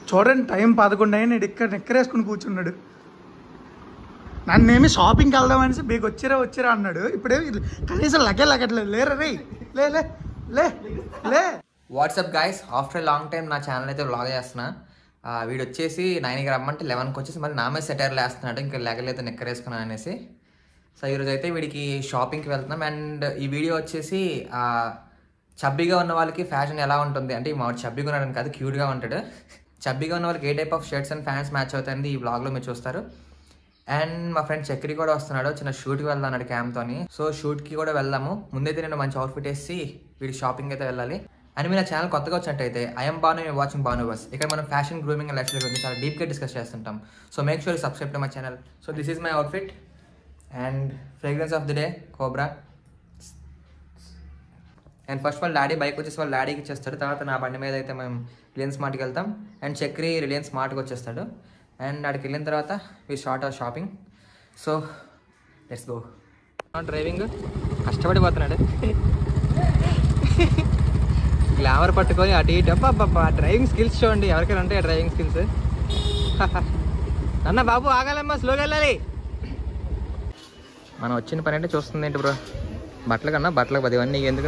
చూడండి టైం పదకొండు అయిన ఇక్కడ నిక్కరేసుకుని కూర్చున్నాడు నన్నేమి షాపింగ్కి వెళ్దామనేసి బీక్ వచ్చిరా వచ్చిరా అన్నాడు ఇప్పుడే కనీసం లగే లగట్లేదు లేరా రే లే లే లే లే what's up guys after long time నా ఛానల్ అయితే వ్లాగ్ చేస్తున్నా ఆ, వీడు వచ్చేసి నైన్కి రమ్మంటే లెవెన్కి వచ్చేసి మళ్ళీ నా మీద సెటైర్లు వేస్తున్నాడు ఇంకా లెగలైతే నెక్కరేసుకున్నాను అనేసి సో ఈరోజు అయితే వీడికి షాపింగ్కి వెళ్తున్నాం అండ్ ఈ వీడియో వచ్చేసి ఆ, చబ్బీగా ఉన్న వాళ్ళకి ఫ్యాషన్ ఎలా ఉంటుంది అంటే మా వాడు చబ్బీగా ఉన్నాడని కాదు క్యూట్గా ఉంటాడు చబ్బీగా ఉన్న వాళ్ళకి a type of shirts and pants match అవుతాయని ఈ వ్లాగ్లో మీరు చూస్తారు అండ్ మా ఫ్రెండ్ చక్రి కూడా వస్తున్నాడు చిన్న షూట్కి వెళ్దాన్నాడు క్యామ్తోని సో షూట్కి కూడా వెళ్దాము ముందైతే నేను మంచి అవుట్ఫిట్ వేసి వీడికి షాపింగ్ అయితే వెళ్ళాలి అండ్ మీరు నా ఛానల్ కొత్తగా వచ్చినట్టయితే ఐఎమ్ బాను మీరు వాచింగ్ బాను బస్ ఇక్కడ మనం fashion grooming and lifestyle గురించి చాలా డీప్గా డిస్కస్ చేస్తుంటాం so make sure subscribe to my channel so this is my outfit and fragrance of the day Cobra and first వాళ్ళ డాడీ బైక్ వచ్చేసి వాళ్ళ డాడీకి ఇచ్చేస్తాడు తర్వాత నా బండి మీద అయితే మేము రిలయన్స్ స్మార్ట్కి వెళ్తాం అండ్ చక్రి రిలయన్స్ స్మార్ట్కి వచ్చేస్తాడు అండ్ అక్కడికి వెళ్ళిన తర్వాత we short our shopping so let's go driving కష్టపడిపోతున్నాడు గ్లామర్ పట్టుకొని అటు ఇటు అబ్బా డ్రైవింగ్ స్కిల్స్ చూడండి ఎవరికైనా ఉంటాయి డ్రైవింగ్ స్కిల్స్ అన్న బాబు ఆగాలమ్మా స్లోగా వెళ్ళాలి మనం వచ్చిన పని అంటే చూస్తుంది ఏంటి బ్రో బట్టల కన్నా బట్టలకు పది ఇవన్నీ ఎందుకు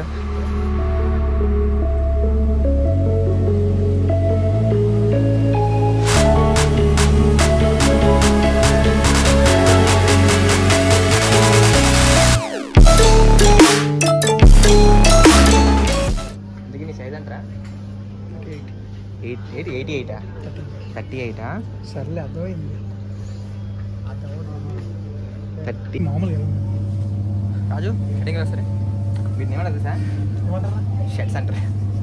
ఇందుకు నీ సైజ్ అంటారా ఎయిట్ ఎయిట్ ఎయిటీ ఎయిటా థర్టీ ఎయిటా సర్లే అర్థమైంది థర్టీ మామూలుగా రాజు షెటింగ్ వస్తారే వీటిని ఏమన్నా సార్ షర్ట్స్ అంటారు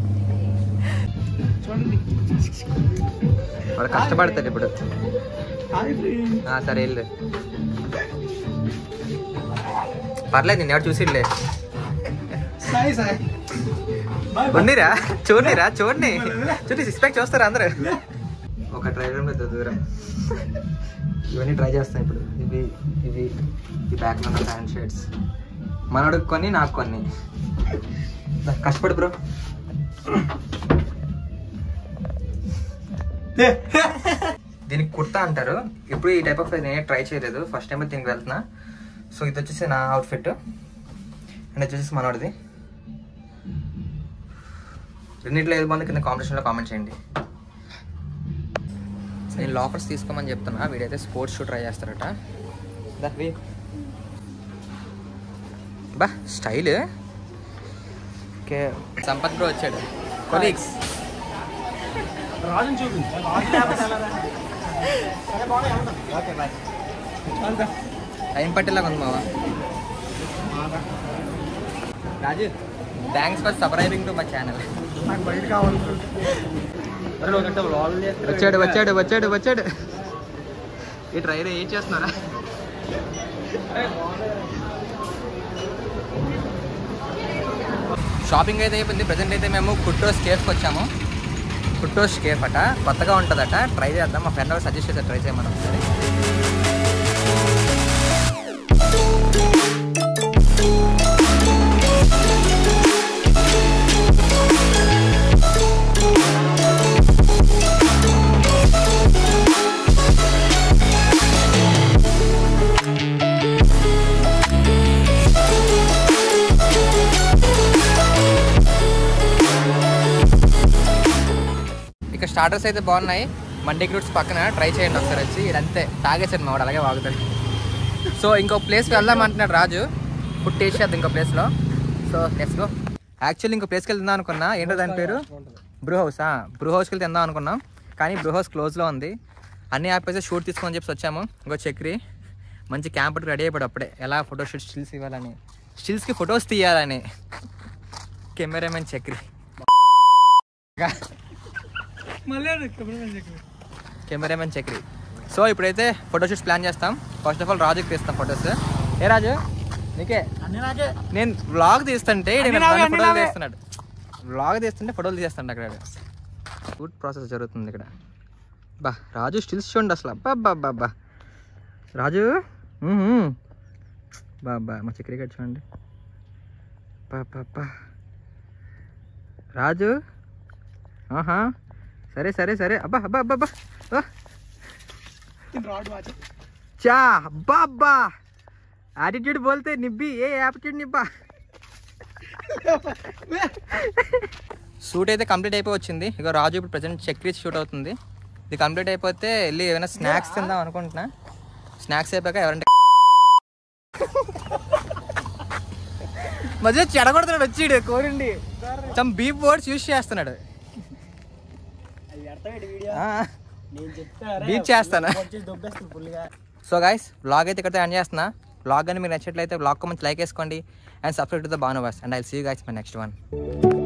చూడండి వాడు కష్టపడతాడు ఇప్పుడు హాయ్ ఫ్రెండ్ ఆ, సరే వెళ్ళు పర్లేదు నేను ఎవరు చూసిలే సాయి సాయి బాయ్ ఉన్నిరా చూడనిరా చూడండి చూడండి సిక్స్ ప్యాక్ చూస్తారా అందరు ఒక డ్రైవర్ పెద్ద దూరం ఇవన్నీ ట్రై చేస్తాను ఇప్పుడు ఇవి ఇవి ఈ బ్యాక్ ఉన్న ప్యాంట్ షర్ట్స్ మనోడికి కొన్ని నాకు కొన్ని దా, కష్టపడు బ్రో దీనికి కుర్తా అంటారు ఇప్పుడు ఈ టైప్ ఆఫ్ నేను ట్రై చేయలేదు ఫస్ట్ టైం దీనికి వెళ్తున్నా సో ఇది వచ్చేసి నా అవుట్ఫిట్ అండ్ వచ్చేసి మనోడిది రెండింటిలో ఏది బాగుంది కింద కాంపిటీషన్లో కామెంట్ చేయండి నేను లోకర్స్ తీసుకోమని చెప్తున్నా వీడైతే స్పోర్ట్స్ షూ ట్రై చేస్తారట దా, వీ. బా స్టైల్ ఓకే సంపత్ బ్రో వచ్చాడు కొలీగ్స్ రాజుని చూపించు రాజు లేకపోతే ఎలా రా? సరే బాగున్నాయి వెళ్దాం. ఓకే బాయ్ వెళ్దాం. టైం పట్టేలాగా ఉంది మావా Raju thanks for subscribing to my channel నాకు బయట కావాలి వచ్చాడు వచ్చాడు వచ్చాడు వచ్చాడు ఈ ట్రైన్ ఏం చేస్తున్నారా షాపింగ్ అయితే అయిపోయింది ప్రజెంట్ అయితే మేము కుట్టోస్ కేఫ్కి వచ్చాము కుట్టోస్ కేఫ్ అట కొత్తగా ఉంటుందట ట్రై చేద్దాం మా ఫ్రెండ్ సజెస్ట్ చేస్తే ట్రై చేయమని ఒకసారి ఇక స్టార్టర్స్ అయితే బాగున్నాయి మండీ రూట్స్ పక్కన ట్రై చేయండి ఒకసారి వచ్చి ఇదంతే తాగేసాడు మా వాడు అలాగే వాగుతాడు సో ఇంకో ప్లేస్కి వెళ్దాం అంటున్నాడు రాజు ఫుడ్ టేస్ట్ చేద్దాం ఇంకో ప్లేస్లో సో లెట్స్ గో యాక్చువల్లీ ఇంకో ప్లేస్కి వెళ్దాం అనుకున్నా ఏంటో దాని పేరు బ్రూ హౌసా బ్రూ హౌస్కి వెళ్తే తిందాం అనుకున్నాం కానీ బ్రూ హౌస్ క్లోజ్లో ఉంది అన్ని ఆపేసి షూట్ తీసుకొని చెప్పి వచ్చాము ఇంకో చక్రి మంచి క్యాంప్ రెడీ అయిపోయాడు అప్పుడే ఎలా ఫోటో షూట్ స్టిల్స్ ఇవ్వాలని స్టిల్స్కి ఫొటోస్ తీయాలని కెమెరామెన్ చక్రి మళ్ళీ కెమెరా చెప్పు కెమెరామెన్ చక్రి సో ఇప్పుడైతే ఫోటో షూట్స్ ప్లాన్ చేస్తాం ఫస్ట్ ఆఫ్ ఆల్ రాజుకి తీస్తాం ఫొటోస్ ఏ రాజు నీకే అన్నీ నాకే నేను వ్లాగ్ తీస్తుంటే ఈడు అన్ని నన్ను నావే, అన్ని ఫోటోలు నావే. తీస్తున్నాడు వ్లాగ్ తీస్తుంటే ఫోటోలు తీస్తాడు అక్కడ షూట్ ప్రాసెస్ జరుగుతుంది ఇక్కడ బా రాజు స్టిల్స్ చూడండి అసలు అబ్బా అబ్బా అబ్బా అబ్బా రాజు మ్మ్హ్మ్. బా బా మా చక్రి గారు చూడండి బా బా బా రాజు ఆహా సరే సరే సరే అబ్బా అబ్బా అబ్బా అబ్బా ఆ, రాడ్ వాచ్ చా అబ్బా అబ్బా యాటిట్యూడ్ బోల్తే నిబ్బి ఏ యాటిట్యూడ్ నిబ్బా షూట్ అయితే కంప్లీట్ అయిపోయి వచ్చింది ఇక రాజు ఇప్పుడు ప్రజెంట్ చక్రీ షూట్ అవుతుంది ఇది కంప్లీట్ అయిపోతే వెళ్ళి ఏమైనా స్నాక్స్ తిందాం అనుకుంటున్నా స్నాక్స్ అయిపోయాక ఎవరంటే మధ్య చెడగొడుతున్నాడు వచ్చిడు కోరిండి సమ్ బీప్ వర్డ్స్ యూస్ చేస్తున్నాడు ఆ, నేను చెప్తా బీప్ చేస్తానా వచ్చేసి దొబ్బేస్తుంది ఫుల్గా సో గైస్ బ్లాగ్ అయితే ఇక్కడ ఎండ్ చేస్తున్నా బ్లాగ్ అని మీకు నచ్చినట్లయితే బ్లాగ్ మంచి లైక్ వేసుకోండి and subscribe to the Bhanu bus and I see guys my next one